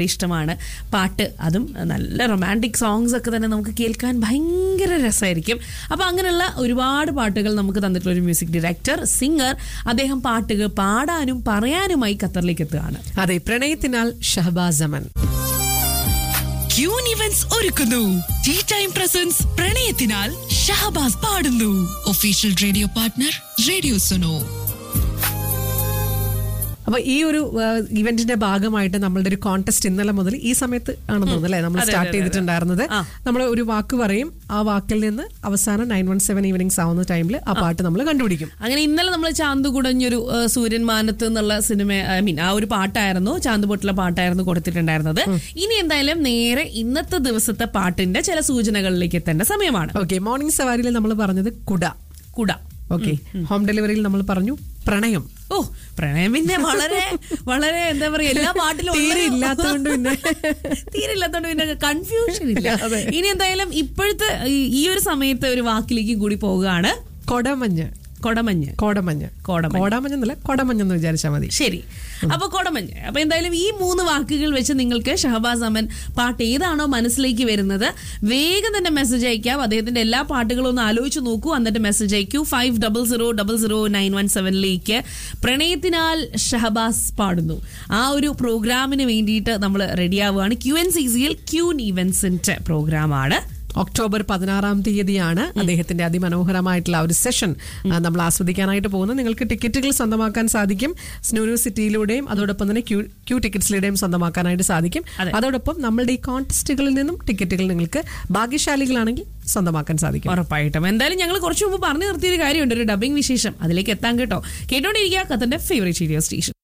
ഇഷ്ടമാണ് പാട്ട് അതും നല്ല റൊമാൻറ്റിക് സോങ്സ് ഒക്കെ തന്നെ നമുക്ക് കേൾക്കാൻ ഭയങ്കര രസമായിരിക്കും അപ്പോൾ അങ്ങനെയുള്ള ഒരുപാട് പാട്ടുകൾ നമുക്ക് തന്നിട്ടുള്ള ഒരു മ്യൂസിക് ഡയറക്ടർ സിംഗർ അദ്ദേഹം പാട്ടുകൾ പാടാനും പറയാനുമായി ഖത്തറിലേക്ക് എത്തുകയാണ് അതെ പ്രണയത്തിനാൽ ഷഹബാസ് അമൻ ക്യൂൻ ഇവന്റ്സ് ഒരുക്കുന്നു ടീ ടൈം പ്രസൻസ് പ്രണയത്തിനാൽ ഷഹബാസ് പാടുന്നു official radio partner radio Suno അപ്പൊ ഈ ഒരു ഇവന്റിന്റെ ഭാഗമായിട്ട് നമ്മളുടെ ഒരു കോntest ഇന്നലെ മുതൽ ഈ സമയത്ത് ആണെന്ന് തോന്നുന്നു അല്ലെ നമ്മൾ അതെ, സ്റ്റാർട്ട് അതെ, അതെ. ചെയ്തിട്ടുണ്ടായിരുന്നത് ആ. നമ്മൾ ഒരു വാക്ക് പറയും ആ വാക്കിൽ നിന്ന് അവസാനം നയൻ വൺ സെവൻ ഈവനിങ്സ് ആവുന്ന ടൈമിൽ ആ പാട്ട് നമ്മൾ കണ്ടുപിടിക്കും അങ്ങനെ ഇന്നലെ നമ്മൾ ചാന്ത് കുടഞ്ഞൊരു ആ, സൂര്യൻ മാനത്ത് എന്നുള്ള സിനിമ ഐ മീൻ ആ ഒരു പാട്ടായിരുന്നു ചാന്ത് പൊട്ടുള്ള പാട്ടായിരുന്നു കൊടുത്തിട്ടുണ്ടായിരുന്നത് ഇനി എന്തായാലും നേരെ ഇന്നത്തെ ദിവസത്തെ പാട്ടിന്റെ ചില സൂചനകളിലേക്ക് എത്തേണ്ട സമയമാണ് ഓക്കെ മോർണിംഗ് സവാരിയിൽ നമ്മൾ പറഞ്ഞത് കുട കുട ഓക്കെ ഹോം ഡെലിവറിയിൽ നമ്മൾ പറഞ്ഞു പ്രണയം ഓ പ്രണയം പിന്നെ വളരെ വളരെ എന്താ പറയാ എല്ലാ പാട്ടിലും തീരെ ഉള്ള- ഇല്ലാത്തതുകൊണ്ട് പിന്നെ തീരെ ഇല്ലാത്തതുകൊണ്ട് പിന്നെ കൺഫ്യൂഷൻ ഇല്ല അതെ. ഇനി എന്തായാലും ഇപ്പോഴത്തെ ഈ- ഈ ഒരു സമയത്ത് ഒരു വാക്കിലേക്ക് കൂടി പോവുകയാണ് കൊടമഞ്ഞ് കൊടമഞ്ഞ് കോടമഞ്ഞ് കോടമഞ്ഞ്. കോടമഞ്ഞ് എന്നല്ല കൊടമഞ്ഞ് എന്ന് വിചാരിച്ചാൽ മതി ശരി അപ്പൊ കൊടമഞ്ഞ് അപ്പൊ എന്തായാലും ഈ മൂന്ന് വാക്കുകൾ വെച്ച് നിങ്ങൾക്ക് ഷഹബാസ് അമൻ പാട്ട് ഏതാണോ മനസ്സിലേക്ക് വരുന്നത് വേഗം തന്നെ മെസ്സേജ് അയക്കാം അദ്ദേഹത്തിന്റെ എല്ലാ പാട്ടുകളും ഒന്ന് ആലോചിച്ച് നോക്കൂ എന്നിട്ട് മെസ്സേജ് അയക്കൂ five double zero double zero nine one സെവനിലേക്ക് പ്രണയത്തിനാൽ ഷഹബാസ് പാടുന്നു ആ ഒരു പ്രോഗ്രാമിന് വേണ്ടിയിട്ട് നമ്മൾ റെഡിയാവുകയാണ് ക്യു എൻ സി സിയിൽ ക്യൂൻ ഇവന്റ്സിന്റെ പ്രോഗ്രാമാണ് ഒക്ടോബർ പതിനാറാം തീയതിയാണ് അദ്ദേഹത്തിന്റെ അതിമനോഹരമായിട്ടുള്ള ആ ഒരു സെഷൻ ആ, നമ്മൾ ആസ്വദിക്കാനായിട്ട് പോകുന്നത് നിങ്ങൾക്ക് ടിക്കറ്റുകൾ സ്വന്തമാക്കാൻ സാധിക്കും സ്നൂനു സിറ്റിയിലൂടെയും അതോടൊപ്പം തന്നെ ക്യൂ ക്യൂ ടിക്കറ്റ്സിലൂടെയും സ്വന്തമാക്കാനായിട്ട് സാധിക്കും അതെ. അതോടൊപ്പം നമ്മളുടെ ഈ കോൺടെസ്റ്റുകളിൽ നിന്നും ടിക്കറ്റുകൾ നിങ്ങൾക്ക് ഭാഗ്യശാലികളാണെങ്കിൽ സ്വന്തമാക്കാൻ സാധിക്കും ഉറപ്പായിട്ടും എന്തായാലും ഞങ്ങൾ കുറച്ച് മുമ്പ് പറഞ്ഞു നിർത്തിയൊരു കാര്യമുണ്ട് ഒരു ഡബിംഗ് വിശേഷം അതിലേക്ക് എത്താൻ കേട്ടോ കേട്ടോണ്ടിരിക്കുക കത്തന്റെ ഫേവറേറ്റ് റേഡിയോ സ്റ്റേഷൻ